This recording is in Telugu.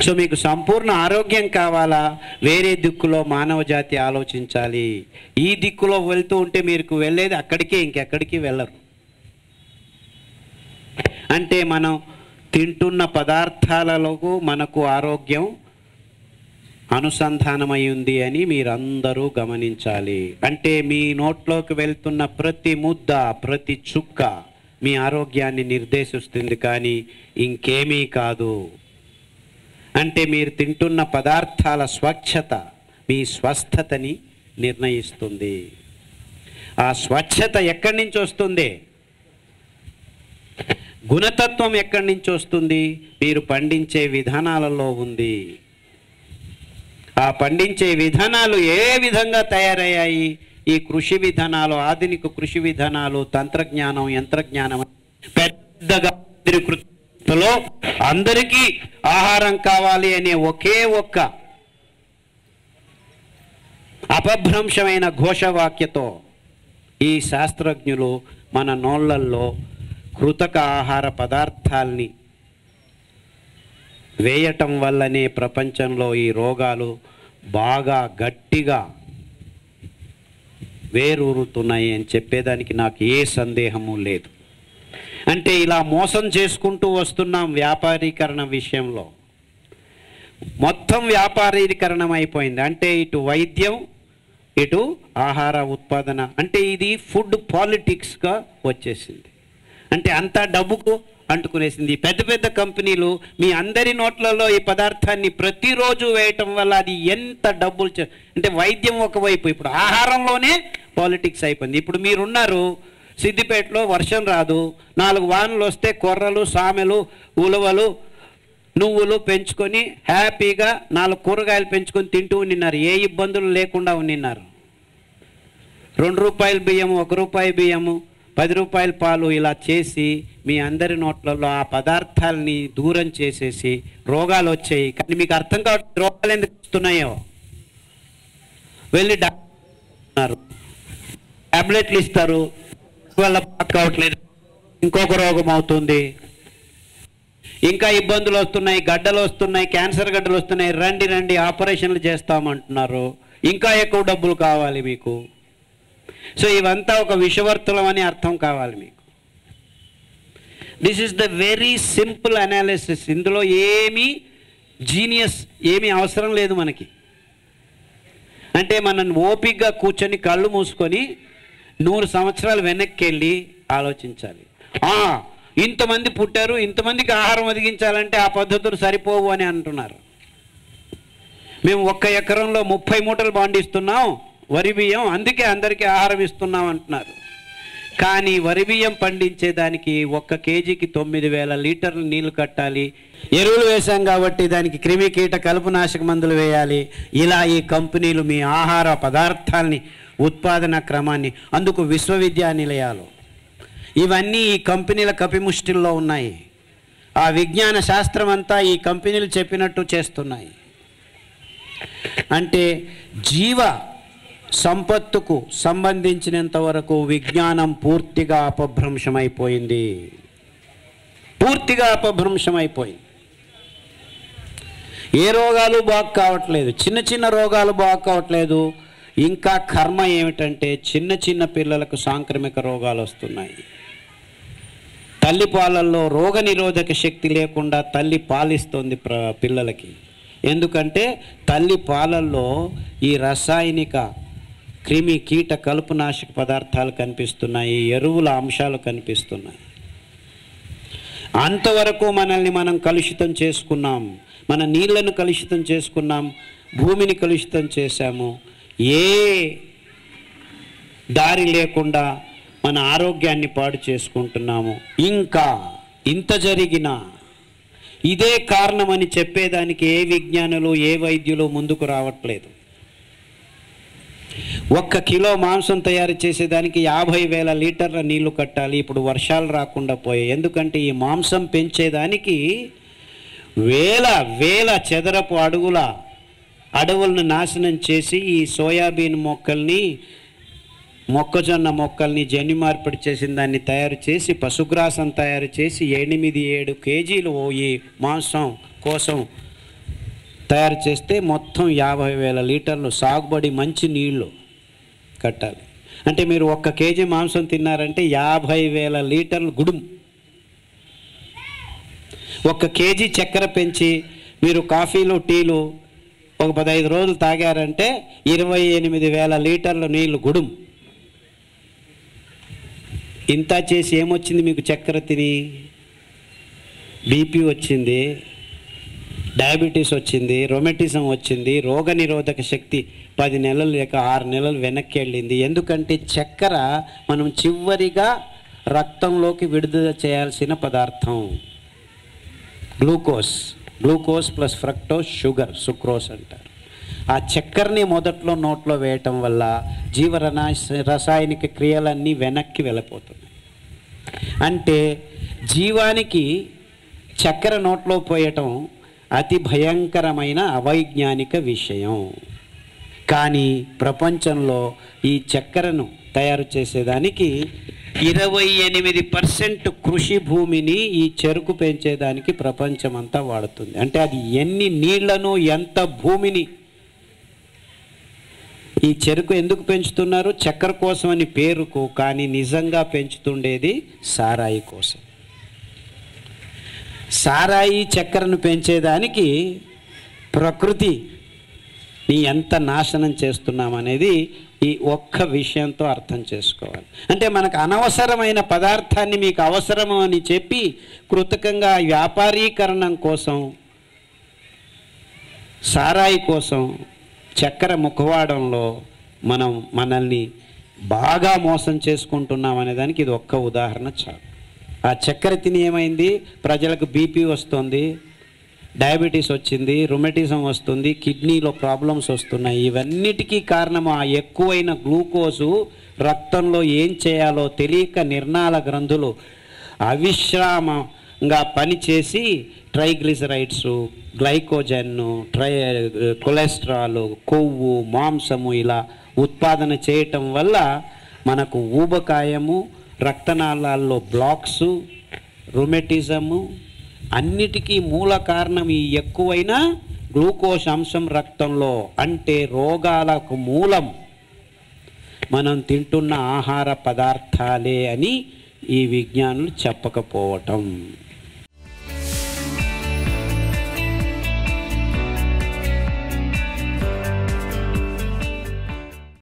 సో మీకు సంపూర్ణ ఆరోగ్యం కావాలా వేరే దిక్కులో మానవ జాతి ఆలోచించాలి ఈ దిక్కులో వెళ్తూ ఉంటే మీరు వెళ్ళేది అక్కడికే ఇంకెక్కడికి వెళ్ళరు అంటే మనం తింటున్న పదార్థాలకు మనకు ఆరోగ్యం అనుసంధానమై ఉంది అని మీరందరూ గమనించాలి అంటే మీ నోట్లోకి వెళ్తున్న ప్రతి ముద్ద ప్రతి చుక్క మీ ఆరోగ్యాన్ని నిర్దేశిస్తుంది కానీ ఇంకేమీ కాదు అంటే మీరు తింటున్న పదార్థాల స్వచ్ఛత మీ స్వస్థతని నిర్ణయిస్తుంది ఆ స్వచ్ఛత ఎక్కడి నుంచి వస్తుంది గుణతత్వం ఎక్కడి నుంచి వస్తుంది మీరు పండించే విధానాలలో ఉంది ఆ పండించే విధానాలు ఏ విధంగా తయారయ్యాయి ఈ కృషి విధానాలు ఆధునిక కృషి విధానాలు తంత్రజ్ఞానం యంత్రజ్ఞానం పెద్దగా కృతిలో అందరికీ ఆహారం కావాలి అనే ఒకే ఒక్క అపభ్రంశమైన ఘోషవాక్యతో ఈ శాస్త్రజ్ఞులు మన నోళ్ళల్లో కృతక ఆహార పదార్థాల్ని వేయటం వల్లనే ప్రపంచంలో ఈ రోగాలు బాగా గట్టిగా వేరూరుతున్నాయి అని చెప్పేదానికి నాకు ఏ సందేహము లేదు అంటే ఇలా మోసం చేసుకుంటూ వస్తున్నాం వ్యాపారీకరణ విషయంలో మొత్తం వ్యాపారీకరణం అయిపోయింది అంటే ఇటు వైద్యం ఇటు ఆహార ఉత్పాదన అంటే ఇది ఫుడ్ పాలిటిక్స్గా వచ్చేసింది అంటే అంతా డబ్బుకు అంటుకునేసింది పెద్ద పెద్ద కంపెనీలు మీ అందరి నోట్లలో ఈ పదార్థాన్ని ప్రతిరోజు వేయటం వల్ల అది ఎంత డబ్బులు చే- అంటే వైద్యం ఒకవైపు ఇప్పుడు ఆహారంలోనే పాలిటిక్స్ అయిపోయింది ఇప్పుడు మీరున్నారు సిద్దిపేటలో వర్షం రాదు నాలుగు వానలు వస్తే కొర్రలు సామెలు ఉలవలు నువ్వులు పెంచుకొని హ్యాపీగా నాలుగు కూరగాయలు పెంచుకొని తింటూ ఉండినారు ఏ ఇబ్బందులు లేకుండా ఉండినారు రెండు రూపాయల బియ్యము ఒక రూపాయి బియ్యము పది రూపాయల పాలు ఇలా చేసి మీ అందరి నోట్లలో ఆ పదార్థాలని దూరం చేసేసి రోగాలు వచ్చాయి కానీ మీకు అర్థం కావట్లేదు రోగాలు ఎందుకు వస్తున్నాయో వెళ్ళి డాక్టర్ టాబ్లెట్లు ఇస్తారు వల్ల బాగా కావట్లేదు ఇంకొక రోగం అవుతుంది ఇంకా ఇబ్బందులు వస్తున్నాయి గడ్డలు వస్తున్నాయి క్యాన్సర్ గడ్డలు వస్తున్నాయి రండి రండి ఆపరేషన్లు చేస్తామంటున్నారు ఇంకా ఎక్కువ డబ్బులు కావాలి మీకు సో ఇవంతా ఒక విషవర్తులం అని అర్థం కావాలి మీకు this is the very simple analysis ఇందులో ఏమీ జీనియస్ ఏమీ అవసరం లేదు మనకి అంటే మనం ఓపిగ్గా కూర్చొని కళ్ళు మూసుకొని నూరు సంవత్సరాలు వెనక్కి వెళ్ళి ఆలోచించాలి ఆ, ఇంతమంది పుట్టారు ఇంతమందికి ఆహారం ఒదిగించాలంటే ఆ పద్ధతులు సరిపోవు అని అంటున్నారు మేము ఒక్క ఎకరంలో ముప్పై మూటలు పండిస్తున్నాం వరి బియ్యం అందుకే అందరికీ ఆహారం ఇస్తున్నాం అంటున్నారు కానీ వరి బియ్యం పండించేదానికి ఒక్క కేజీకి తొమ్మిది వేల లీటర్లు నీళ్లు కట్టాలి ఎరువులు వేశాం కాబట్టి దానికి క్రిమి కీట కలుపునాశక మందులు వేయాలి ఇలా ఈ కంపెనీలు మీ ఆహార పదార్థాలని ఉత్పాదన క్రమాన్ని అందుకు విశ్వవిద్యానిలయాలు ఇవన్నీ ఈ కంపెనీల కపిముష్టిల్లో ఉన్నాయి ఆ విజ్ఞాన శాస్త్రం అంతా ఈ కంపెనీలు చెప్పినట్టు చేస్తున్నాయి అంటే జీవ సంపత్తుకు సంబంధించినంత వరకు విజ్ఞానం పూర్తిగా అపభ్రంశమైపోయింది పూర్తిగా అపభ్రంశమైపోయింది ఏ రోగాలు బాగు కావట్లేదు చిన్న చిన్న రోగాలు బాగు కావట్లేదు ఇంకా కర్మ ఏమిటంటే చిన్న చిన్న పిల్లలకు సాంక్రమిక రోగాలు వస్తున్నాయి తల్లి పాలల్లో రోగ నిరోధక శక్తి లేకుండా తల్లి పాలిస్తుంది ప్ర పిల్లలకి ఎందుకంటే తల్లి పాలల్లో ఈ రసాయనిక క్రిమి కీట కలుపునాశక పదార్థాలు కనిపిస్తున్నాయి ఎరువుల అంశాలు కనిపిస్తున్నాయి అంతవరకు మనల్ని మనం కలుషితం చేసుకున్నాం మన నీళ్లను కలుషితం చేసుకున్నాం భూమిని కలుషితం చేశాము ఏ దారి లేకుండా మన ఆరోగ్యాన్ని పాడు చేసుకుంటున్నాము ఇంకా ఇంత జరిగినా ఇదే కారణమని చెప్పేదానికి ఏ విజ్ఞానులు ఏ వైద్యులు ముందుకు రావట్లేదు ఒక్క కిలో మాంసం తయారు చేసేదానికి యాభై వేల లీటర్ల నీళ్లు కట్టాలి ఇప్పుడు వర్షాలు రాకుండా పోయాయి ఎందుకంటే ఈ మాంసం పెంచేదానికి వేల వేల చదరపు అడుగుల అడవులను నాశనం చేసి ఈ సోయాబీన్ మొక్కల్ని మొక్కజొన్న మొక్కల్ని జన్యు మార్పిడి చేసిన దాన్ని తయారు చేసి పశుగ్రాసం తయారు చేసి ఎనిమిది ఏడు కేజీలు ఈ మాంసం కోసం తయారు చేస్తే మొత్తం యాభై వేల లీటర్లు సాగుబడి మంచి నీళ్లు కట్టాలి అంటే మీరు ఒక్క కేజీ మాంసం తిన్నారంటే యాభై వేల లీటర్లు గుడుం ఒక్క కేజీ చక్కెర పెంచి మీరు కాఫీలు టీలు ఒక పదహైదు రోజులు తాగారంటే ఇరవై ఎనిమిది వేల లీటర్ల నీళ్లు గుడుం ఇంత చేసి ఏమొచ్చింది మీకు చక్కెర తిని బీపీ వచ్చింది డయాబెటీస్ వచ్చింది రొమెటిజం వచ్చింది రోగ నిరోధక శక్తి పది నెలలు లేక ఆరు నెలలు వెనక్కి వెళ్ళింది ఎందుకంటే చక్కెర మనం చివరిగా రక్తంలోకి విడుదల చేయాల్సిన పదార్థం glucose glucose plus fructose sugar sucrose అంటారు ఆ చక్కెరని మొదట్లో నోట్లో వేయటం వల్ల జీవరనా రసాయనిక క్రియలన్నీ వెనక్కి వెళ్ళిపోతున్నాయి అంటే జీవానికి చక్కెర నోట్లో పోయటం అతి భయంకరమైన అవైజ్ఞానిక విషయం కానీ ప్రపంచంలో ఈ చక్కెరను తయారు చేసేదానికి ఇరవై ఎనిమిది పర్సెంట్ కృషి భూమిని ఈ చెరుకు పెంచేదానికి ప్రపంచమంతా వాడుతుంది అంటే అది ఎన్ని నీళ్లను ఎంత భూమిని ఈ చెరుకు ఎందుకు పెంచుతున్నారు చక్కెర కోసం అని పేరుకు కానీ నిజంగా పెంచుతుండేది సారాయి కోసం సారాయి చక్కెరను పెంచేదానికి ప్రకృతి నీ ఎంత నాశనం చేస్తున్నామనేది ఈ ఒక్క విషయంతో అర్థం చేసుకోవాలి అంటే మనకు అనవసరమైన పదార్థాన్ని మీకు అవసరము అని చెప్పి కృతకంగా వ్యాపారీకరణం కోసం సారాయి కోసం చక్కెర ముఖవాడంలో మనం మనల్ని బాగా మోసం చేసుకుంటున్నాం అనే దానికి ఇది ఒక్క ఉదాహరణ చాలు ఆ చక్కెర తిని ఏమైంది ప్రజలకు బీపీ వస్తుంది డయాబెటీస్ వచ్చింది రుమెటిజం వస్తుంది కిడ్నీలో ప్రాబ్లమ్స్ వస్తున్నాయి ఇవన్నిటికీ కారణం ఆ ఎక్కువైన గ్లూకోజు రక్తంలో ఏం చేయాలో తెలియక నిర్నాళ గ్రంథులు అవిశ్రామంగా పనిచేసి ట్రైగ్లిసరైడ్స్ గ్లైకోజన్ ట్రై కొలెస్ట్రాల్ కొవ్వు మాంసము ఇలా ఉత్పాదన చేయటం వల్ల మనకు ఊబకాయము రక్తనాళాల్లో బ్లాక్స్ రుమెటిజము అన్నిటికీ మూల కారణం ఈ ఎక్కువైన గ్లూకోజ్ అంశం రక్తంలో అంటే రోగాలకు మూలం మనం తింటున్న ఆహార పదార్థాలే అని ఈ విజ్ఞానులు చెప్పకపోవటం